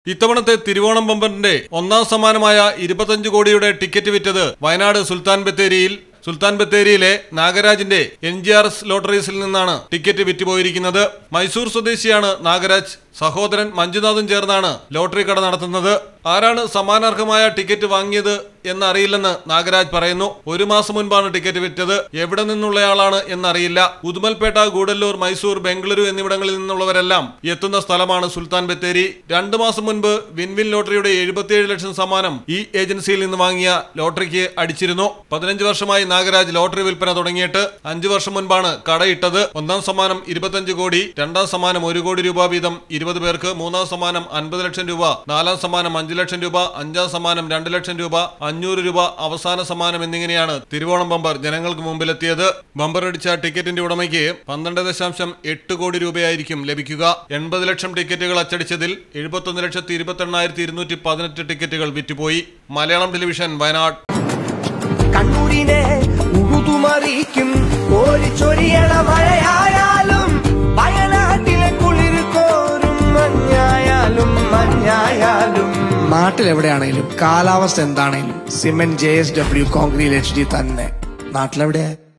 ഇത്തവണത്തെ തിരുവോണം ബമ്പറിന്റെ ഒന്നാം സമ്മാനമായ ഇരുപത്തഞ്ച് കോടിയുടെ ടിക്കറ്റ് വിറ്റത് വയനാട് സുൽത്താൻ ബത്തേരിയിൽ സുൽത്താൻ ബത്തേരിയിലെ നാഗരാജിന്റെ എൻ ജി ആർ എസ് ലോട്ടറീസിൽ നിന്നാണ് ടിക്കറ്റ് വിറ്റുപോയിരിക്കുന്നത് മൈസൂർ സ്വദേശിയാണ് നാഗരാജ് സഹോദരൻ മഞ്ജുനാഥും ചേർന്നാണ് ലോട്ടറി കട നടത്തുന്നത് ആരാണ് സമ്മാനാർഹമായ ടിക്കറ്റ് വാങ്ങിയത് എന്നറിയില്ലെന്ന് നാഗരാജ് പറയുന്നു ഒരു മാസം മുൻപാണ് ടിക്കറ്റ് വിറ്റത് എവിടെ നിന്നുള്ളയാളാണ് എന്നറിയില്ല ഉദുമൽപേട്ട ഗൂഡല്ലൂർ മൈസൂർ ബംഗളൂരു എന്നിവിടങ്ങളിൽ നിന്നുള്ളവരെല്ലാം എത്തുന്ന സ്ഥലമാണ് സുൽത്താൻ ബത്തേരി രണ്ടു മാസം മുൻപ് വിൻവിൻ ലോട്ടറിയുടെ എഴുപത്തിയേഴ് ലക്ഷം സമ്മാനം ഈ ഏജൻസിയിൽ നിന്ന് വാങ്ങിയ ലോട്ടറിക്ക് അടിച്ചിരുന്നു പതിനഞ്ച് വർഷമായി നാഗരാജ് ലോട്ടറി വിൽപ്പന തുടങ്ങിയിട്ട് അഞ്ചു വർഷം മുൻപാണ് കടയിട്ടത് ഒന്നാം സമ്മാനം ഇരുപത്തഞ്ച് കോടി രണ്ടാം സമ്മാനം ഒരു കോടി രൂപ വീതം ഇരുപത് പേർക്ക് മൂന്നാം സമ്മാനം അൻപത് ലക്ഷം രൂപ നാലാം സമ്മാനം അഞ്ച് ലക്ഷം രൂപ അഞ്ചാം സമ്മാനം രണ്ട് ലക്ഷം രൂപ അഞ്ഞൂറ് രൂപ അവസാന സമ്മാനം എന്നിങ്ങനെയാണ് തിരുവോണം ബമ്പർ ജനങ്ങൾക്ക് മുമ്പിലെത്തിയത് ബമ്പർ അടിച്ച ടിക്കറ്റിന്റെ ഉടമയ്ക്ക് പന്ത്രണ്ട് ദശാംശം എട്ട് കോടി രൂപയായിരിക്കും ലഭിക്കുക എൺപത് ലക്ഷം ടിക്കറ്റുകൾ അച്ചടിച്ചതിൽ എഴുപത്തൊന്ന് ലക്ഷത്തി ഇരുപത്തെണ്ണായിരത്തി ഇരുന്നൂറ്റി പതിനെട്ട് ടിക്കറ്റുകൾ വിറ്റുപോയി മലയാളം ടെലിവിഷൻ വയനാട് കണ്ണൂരിനെ ഉഴുതുമറിയിക്കും കോരിച്ചൊരിയണ മഴയായാലും വയനാട്ടിലെ കുളിർ കോരും മഞ്ഞായാലും മഞ്ഞായാലും നാട്ടിലെവിടെയാണേലും കാലാവസ്ഥ എന്താണേലും cement J S W concrete H D തന്നെ നാട്ടിലെവിടെ